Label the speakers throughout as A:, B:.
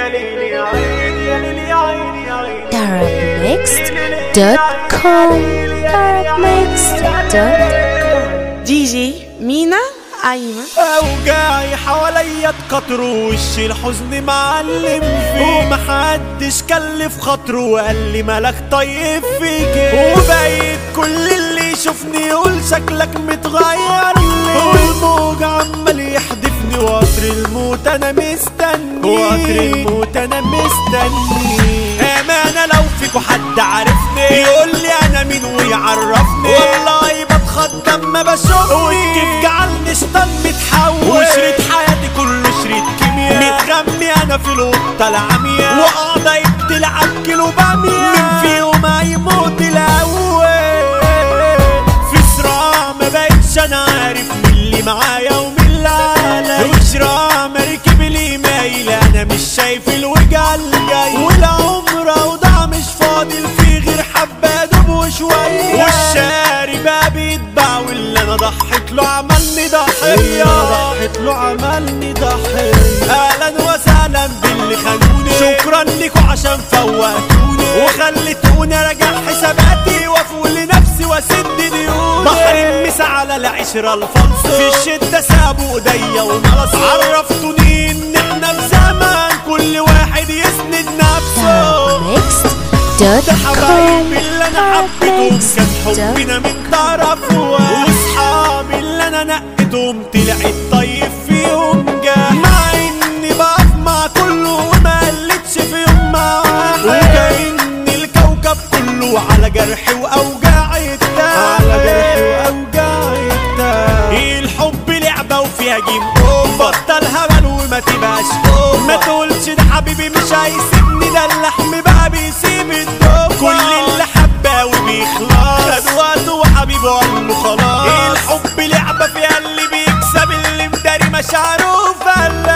A: يا ليل يا عين يا ليل يا عين يا عين
B: Darabmixed.com Darabmixed.com
C: دي جي مينا أيمن
A: اوجاعي حواليا اتكتر وش الحزن معلم فيه ومحدش كلف خاطره وقال لي مالك طيب فيك وبقيت كل اللي يشوفني يقول شكلك متغير ليه والموج عمال يحدفني وقطر الموت انا مستني وقطر الموت انا مستني امانه لو فيكوا حد عارفني يقول لي انا مين ويعرفني والله بتخض لما بشوفني والكيف جعلني شيطان متحول وشريط حياتي كله شريط كيمياء متغمي انا في القطه العمياء وقاعده يقتل عالكيلو باميه مين فيهم هيموت الاول في صراع ما بقتش انا عارف مين اللي معايا ومين اللي عليا وشراع مركب لي مايل انا مش شايف الوجع الجاي والعمر اوضاع مش فاضل فيه غير حبه دوب وشويه والشاري بقى بيتباع واللي انا ضحيت له عملني ضحيه ضحيت له عملني ضحيه اهلا وسهلا باللي خانوني شكرا لكم عشان فوقتوني وخليتوني اراجع حساباتي وافوق لنفسي واسد ديوني بحر المسا على العشرة الفلص في الشدة سابوا ايديا وملص عرفتوني ان احنا في زمان كل واحد يسند نفسه ده حبايبي اللي انا حبيتهم كان حبنا من طرف واصحابي اللي انا نقيتهم طلعت طيب فيهم جاه مع اني بقف مع كله وما قلتش في يوم مع واحد وكأن الكوكب كله على جرحي واوجاعي اتاح على جرحي واوجاعي اتاح الحب لعبه وفيها جيم اوفر بطل هبل وما تبقاش اوفر ما تقولش ده حبيبي مش هيسيبني ده اللحم بقى بيسيب الدوب كل اللي حباه وبيخلص خد وقته وحبيبه قال له خلاص الحب لعبه فيها اللي بيكسب اللي مداري مشاعره فلات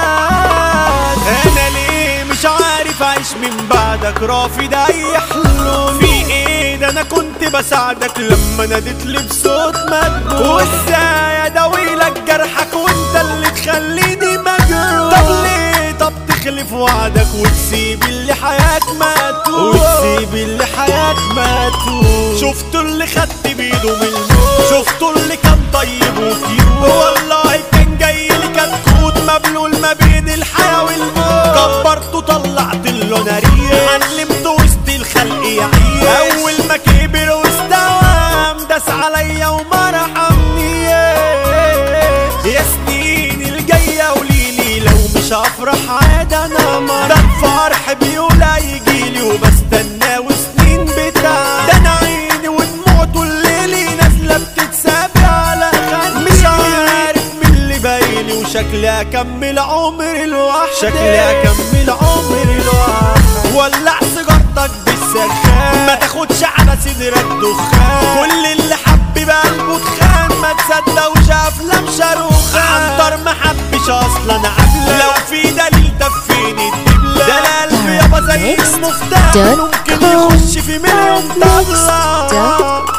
A: انا ليه مش عارف اعيش من بعدك رافض اي حلول في ايه ده انا كنت بساعدك لما ناديت لي بصوت مدبوح وازاي اداوي لك جرحك وانت اللي تخليني مجروح طب ليه طب تخلف وعدك وتسيب اللي حياك ماتوا وتسيب اللي حياك ماتوا شفتوا اللي خدت بيده من الموت شفتوا اللي كان طيب وكيوت والله كان جاي لي كتكوت مبلول ما بين الحياة والموت كبرته طلعت له نارية علمته وسط الخلق يعيش اول ما كبر واستوى داس عليا وما رحمني يا سنين الجاية قوليلي لو مش هفرح عاد انا ما ده الفرح بيولا يجيلي وبستناه وسنين بتاع ده انا عيني ودموعته الليلي نازلة بتتسابع على خد مش عارف مين اللي بايني وشكلي اكمل عمري لوحدي شكلي اكمل عمري لوحدي ولع سيجارتك بالسخان ما تاخدش على صدرك دخان كل اللي حب بقلبه تخان ما تصدقوش افلام شاروخ عنتر ما حبش اصلا عبله لو في دليل دفيني الدبله ده القلب يابا زي المفتاح ممكن يخش في مليون طلقه